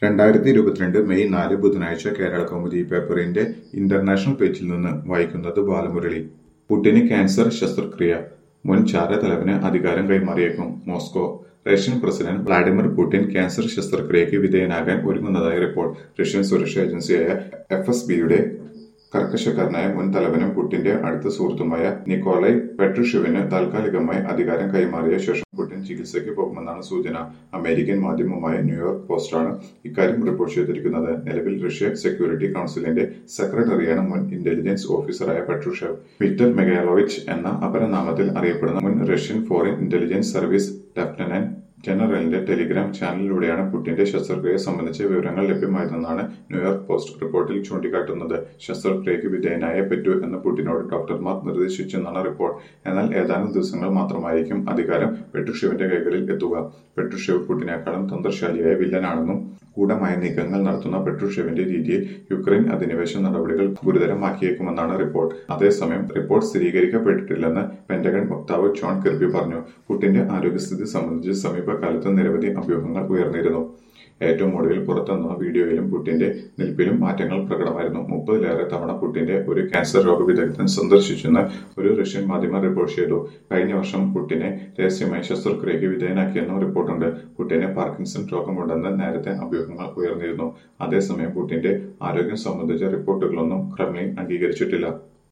രണ്ടായിരത്തി ഇരുപത്തിരണ്ട് മെയ് നാല് ബുധനാഴ്ച കേരള കൗമുദി പേപ്പറിന്റെ ഇന്റർനാഷണൽ പേജിൽ നിന്ന് വായിക്കുന്നത് ബാലമുരളി പുടിന് ക്യാൻസർ ശസ്ത്രക്രിയ മുൻ ചാരതലവന് അധികാരം കൈമാറിയേക്കും Moscow Russian president Vladimir Putin cancer ശസ്ത്രക്രിയയ്ക്ക് വിധേയനാകാൻ ഒരുങ്ങുന്നതായി റിപ്പോർട്ട് റഷ്യൻ സുരക്ഷാ ഏജൻസിയായ എഫ് എസ് ബിയുടെ കർക്കശക്കാരനായ മുൻ തലവനും പുടിന്റെ അടുത്ത സുഹൃത്തുമായ നിക്കോളൈ പെട്രുഷെവിന് താൽക്കാലികമായി അധികാരം കൈമാറിയ ശേഷം പുടിൻ ചികിത്സയ്ക്ക് പോകുമെന്നാണ് സൂചന അമേരിക്കൻ മാധ്യമമായ ന്യൂയോർക്ക് പോസ്റ്റാണ് ഇക്കാര്യം റിപ്പോർട്ട് ചെയ്തിരിക്കുന്നത് നിലവിൽ റഷ്യ സെക്യൂരിറ്റി കൌൺസിലിന്റെ സെക്രട്ടറിയാണ് മുൻ ഇന്റലിജൻസ് ഓഫീസറായ പെട്രുഷെവ് വിക്ടർ മെഗാലോവിച്ച് എന്ന അപരനാമത്തിൽ അറിയപ്പെടുന്ന മുൻ Russian foreign intelligence service lieutenant ജനറലിന്റെ ടെലിഗ്രാം ചാനലിലൂടെയാണ് പുടിന്റെ ശസ്ത്രക്രിയ സംബന്ധിച്ച വിവരങ്ങൾ ലഭ്യമായതെന്നാണ് ന്യൂയോർക്ക് പോസ്റ്റ് റിപ്പോർട്ടിൽ ചൂണ്ടിക്കാട്ടുന്നത് ശസ്ത്രക്രിയയ്ക്ക് വിധേയനായേ പറ്റൂ എന്ന് പുടിനോട് ഡോക്ടർമാർ നിർദ്ദേശിച്ചെന്നാണ് റിപ്പോർട്ട് എന്നാൽ ഏതാനും ദിവസങ്ങൾ മാത്രമായിരിക്കും അധികാരം പെട്രുഷെവിന്റെ കൈകളിൽ എത്തുക പെട്രുഷെവ് പുടിനേക്കാളും തന്ത്രശാലിയായ വില്ലനാണെന്നും ഗൂഢമായ നീക്കങ്ങൾ നടത്തുന്ന പെട്രുഷെവിന്റെ രീതിയിൽ യുക്രൈൻ അധിനിവേശ നടപടികൾ ഗുരുതരമാക്കിയേക്കുമെന്നാണ് റിപ്പോർട്ട് അതേസമയം റിപ്പോർട്ട് സ്ഥിരീകരിക്കപ്പെട്ടിട്ടില്ലെന്ന് പെന്റഗൺ വക്താവ് ജോൺ കിർബി പറഞ്ഞു പുടിന്റെ ആരോഗ്യസ്ഥിതി സംബന്ധിച്ച് സമീപകാലത്ത് നിരവധി അഭ്യൂഹങ്ങൾ ഉയർന്നിരുന്നു ഏറ്റവും ഒടുവിൽ പുറത്തുവന്ന വീഡിയോയിലും പുടിന്റെ നിൽപ്പിലും മാറ്റങ്ങൾ പ്രകടമായിരുന്നു മുപ്പതിലേറെ തവണ പുടിന്റെ ഒരു ക്യാൻസർ രോഗ വിദഗ്ധൻ സന്ദർശിച്ചെന്ന് ഒരു റഷ്യൻ മാധ്യമം റിപ്പോർട്ട് ചെയ്തു കഴിഞ്ഞ വർഷം പുടിനെ രഹസ്യമായി ശസ്ത്രക്രിയയ്ക്ക് വിധേയനാക്കിയെന്നും റിപ്പോർട്ടുണ്ട് പുടിന് പാർക്കിൻസൺ രോഗമുണ്ടെന്ന് നേരത്തെ അഭ്യൂഹങ്ങൾ ഉയർന്നിരുന്നു അതേസമയം പുടിന്റെ ആരോഗ്യം സംബന്ധിച്ച റിപ്പോർട്ടുകളൊന്നും ക്രെംലിൻ അംഗീകരിച്ചിട്ടില്ല